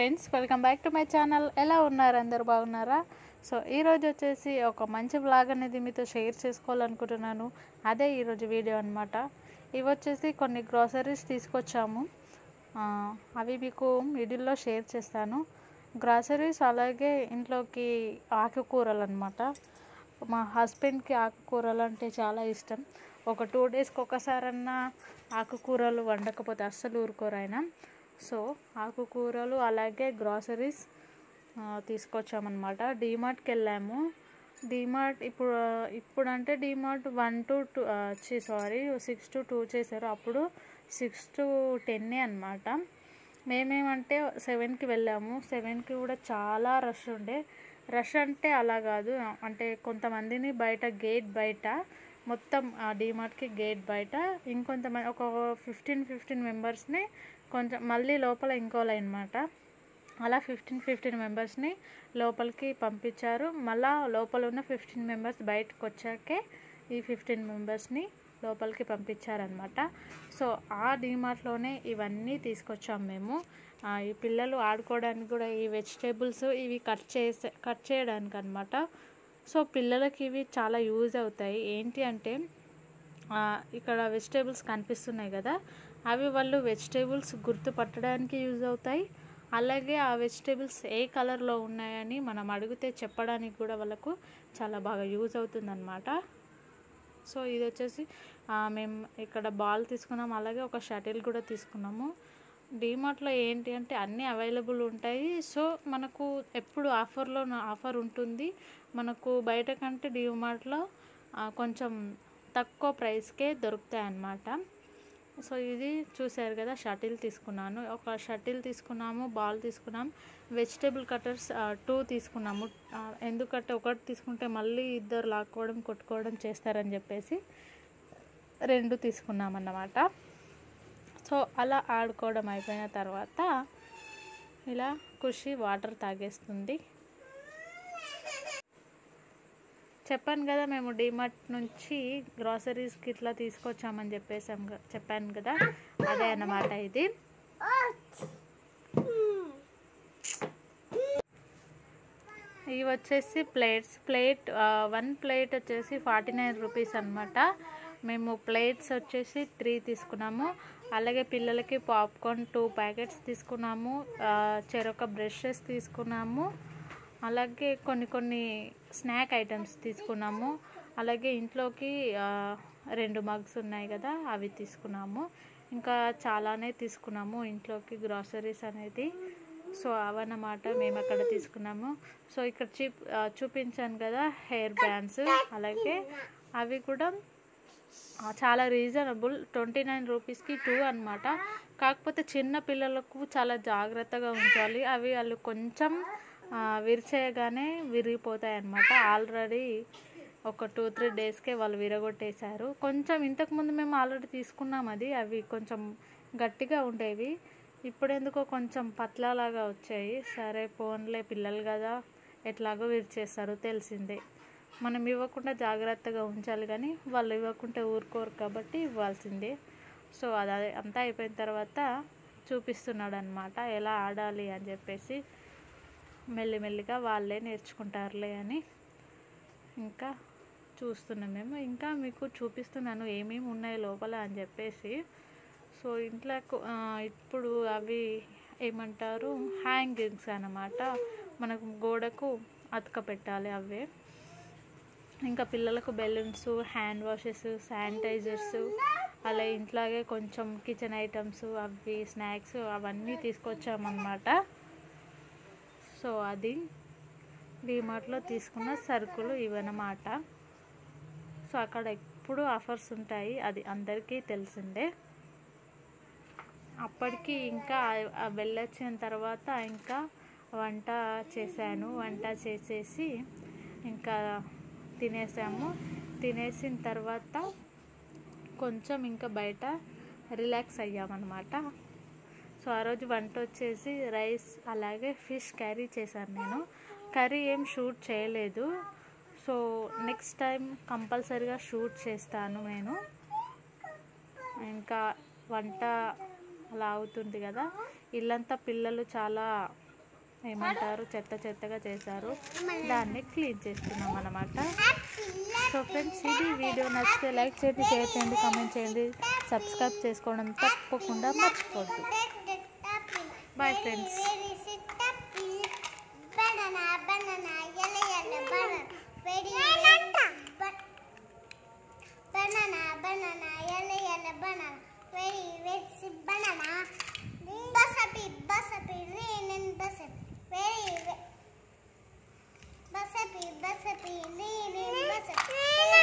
Friends welcome back to my channel ఎలా ఉన్నారు అందరు బాగున్నారా సో ఈరోజు వచ్చేసి ఒక మంచి బ్లాగ్ అనేది మీతో షేర్ చేసుకోవాలనుకుంటున్నాను అదే ఈరోజు వీడియో అనమాట ఇవి వచ్చేసి కొన్ని గ్రాసరీస్ తీసుకొచ్చాము ఆ, అవి మీకు మిడిల్లో షేర్ చేస్తాను గ్రాసరీస్ అలాగే ఇంట్లోకి ఆకుకూరలు అనమాట మా హస్బెండ్కి ఆకుకూరలు అంటే చాలా ఇష్టం ఒక టూ డేస్కి ఒకసారన్నా ఆకుకూరలు వండకపోతే అస్సలు ఊరుకోరు ఆయన సో ఆకుకూరలు అలాగే గ్రాసరీస్ తీసుకొచ్చామన్నమాట డీమార్ట్కి వెళ్ళాము డీమార్ట్ ఇప్పుడు ఇప్పుడు అంటే DMart one two two sorry six two two చేశారు అప్పుడు సిక్స్ టు టెన్నే అనమాట మేమేమంటే సెవెన్కి వెళ్ళాము సెవెన్కి కూడా చాలా రష్ ఉండే రష్ అంటే అలా కాదు అంటే కొంతమందిని బయట గేట్ బయట మొత్తం ఆ డీమార్ట్కి గేట్ బయట ఇంకొంతమంది ఒక ఫిఫ్టీన్ ఫిఫ్టీన్ మెంబర్స్ని కొంచెం మళ్ళీ లోపల ఇంకో లైన్ అనమాట అలా ఫిఫ్టీన్ ఫిఫ్టీన్ మెంబర్స్ని లోపలికి పంపించారు మళ్ళా లోపల ఉన్న ఫిఫ్టీన్ మెంబర్స్ బయటకు వచ్చాకే ఈ ఫిఫ్టీన్ మెంబర్స్ని లోపలికి పంపించారనమాట సో ఆ డీమార్ట్లోనే ఇవన్నీ తీసుకొచ్చాం మేము ఆ, ఈ పిల్లలు ఆడుకోవడానికి కూడా ఈ వెజిటేబుల్స్ ఇవి కట్ చేసే కట్ చేయడానికి అనమాట సో పిల్లలకి ఇవి చాలా యూజ్ అవుతాయి ఏంటి అంటే ఆ, ఇక్కడ వెజిటేబుల్స్ కనిపిస్తున్నాయి కదా అవి వాళ్ళు వెజిటేబుల్స్ గుర్తుపట్టడానికి యూజ్ అవుతాయి అలాగే ఆ వెజిటేబుల్స్ ఏ కలర్లో ఉన్నాయని మనం అడిగితే చెప్పడానికి కూడా వాళ్ళకు చాలా బాగా యూజ్ అవుతుందన్నమాట సో ఇది వచ్చేసి ఆ, మేము ఇక్కడ బాల్ తీసుకున్నాం అలాగే ఒక షటిల్ కూడా తీసుకున్నాము డీమార్ట్లో ఏంటి అంటే అన్నీ అవైలబుల్ ఉంటాయి సో మనకు ఎప్పుడు ఆఫర్లో ఆఫర్ ఉంటుంది మనకు బయట కంటే డీమార్ట్లో కొంచెం తక్కువ ప్రైస్కే దొరుకుతాయి అన్నమాట సో ఇది చూసారు కదా షటిల్ తీసుకున్నాను ఒక షటిల్ తీసుకున్నాము బాల్ తీసుకున్నాం వెజిటేబుల్ కట్టర్స్ టూ తీసుకున్నాము ఆ, ఎందుకంటే ఒకటి తీసుకుంటే మళ్ళీ ఇద్దరు లాక్కోవడం కొట్టుకోవడం చేస్తారని చెప్పేసి రెండు తీసుకున్నాం అన్నమాట సో అలా ఆడుకోవడం అయిపోయిన తర్వాత ఇలా ఖుషి వాటర్ తాగేస్తుంది చెప్పాను కదా మేము డిమార్ట్ నుంచి గ్రాసరీస్కి ఇట్లా తీసుకొచ్చామని చెప్పేసాం గ- చెప్పాను కదా అదే అన్నమాట ఇది ఇవి వచ్చేసి ప్లేట్స్ ప్లేట్ వన్ ప్లేట్ వచ్చేసి ఫార్టీ నైన్ రూపీస్ అనమాట మేము ప్లేట్స్ వచ్చేసి త్రీ తీసుకున్నాము అలాగే పిల్లలకి పాప్కార్న్ టూ ప్యాకెట్స్ తీసుకున్నాము ఆ, చెరొక బ్రషెస్ తీసుకున్నాము అలాగే కొన్ని కొన్ని స్నాక్ ఐటమ్స్ తీసుకున్నాము అలాగే ఇంట్లోకి ఆ, రెండు మగ్స్ ఉన్నాయి కదా అవి తీసుకున్నాము ఇంకా చాలానే తీసుకున్నాము ఇంట్లోకి గ్రాసరీస్ అనేది సో అవన్నమాట మేము అక్కడ తీసుకున్నాము సో ఇక్కడ చూప్ ఆ, చూపించాను కదా హెయిర్ బ్యాండ్స్ అలాగే అవి కూడా ఆ, చాలా రీజనబుల్ ట్వంటీ నైన్ రూపీస్కి టూ అనమాట కాకపోతే చిన్న పిల్లలకు చాలా జాగ్రత్తగా ఉంచాలి అవి వాళ్ళు కొంచెం ఆ, విరిచేయగానే విరిగిపోతాయి అన్నమాట ఆల్రెడీ ఒక టూ త్రీ డేస్కే వాళ్ళు విరగొట్టేశారు కొంచెం ఇంతకుముందు మేము ఆల్రెడీ తీసుకున్నాం అది అవి కొంచెం గట్టిగా ఉండేవి ఇప్పుడు ఎందుకో కొంచెం పత్లాలాగా వచ్చాయి సరే ఫోన్లే పిల్లలు కదా ఎట్లాగో విరిచేస్తారు తెలిసిందే మనం ఇవ్వకుండా జాగ్రత్తగా ఉంచాలి కానీ వాళ్ళు ఇవ్వకుంటే ఊరుకోరు కాబట్టి ఇవ్వాల్సిందే సో అది అదే- అంతా అయిపోయిన తర్వాత చూపిస్తున్నాడు అనమాట ఎలా ఆడాలి అని చెప్పేసి మెల్లిమెల్లిగా వాళ్ళే నేర్చుకుంటారులే అని ఇంకా చూస్తున్నాం మేము ఇంకా మీకు చూపిస్తున్నాను ఏమేమి ఉన్నాయి లోపల అని చెప్పేసి సో ఇంట్లో కు- ఆ, ఇప్పుడు అవి ఏమంటారు హ్యాంగింగ్స్ అన్నమాట మనకు గోడకు అతక పెట్టాలి అవే ఇంకా పిల్లలకు బెలూన్స్ హ్యాండ్ వాషెస్ శానిటైజర్స్ అలా ఇంట్లాగే కొంచెం కిచెన్ ఐటమ్స్ అవి స్నాక్స్ అవన్నీ తీసుకొచ్చామన్నమాట సో అది డిమార్ట్లో తీసుకున్న సరుకులు ఇవన్నమాట సో అక్కడ ఎప్పుడు ఆఫర్స్ ఉంటాయి అది అందరికీ తెలిసిందే అప్పటికి ఇంకా ఆ- ఆ వెళ్ళొచ్చిన తర్వాత ఇంకా వంట చేశాను వంట చేసేసి ఇంకా తినేసాము తినేసిన తర్వాత కొంచెం ఇంకా బయట రిలాక్స్ అయ్యామన్నమాట సో ఆ రోజు వంట వచ్చేసి రైస్ అలాగే ఫిష్ కర్రీ చేశాను నేను కర్రీ ఏం షూట్ చేయలేదు సో నెక్స్ట్ టైం కంపల్సరీగా షూట్ చేస్తాను నేను ఇంకా వంట అలా అవుతుంది కదా ఇల్లంతా పిల్లలు చాలా ఏమంటారు చెత్త చెత్తగా చేశారు దాన్ని క్లీన్ చేస్తున్నాం అన్నమాట సో ఫ్రెండ్స్ ఇది వీడియో నచ్చితే లైక్ చేయండి షేర్ చేయండి కామెంట్ చేయండి సబ్స్క్రైబ్ చేసుకోవడం తప్పకుండా మర్చిపోద్దు Bye, friends. Banana, banana, yellow, yellow, banana. Very, banana, banana, yellow, yellow, banana. Very, very, banana. Basapi, basapi, rain and basapi. Very, basapi, basapi, rain and basapi.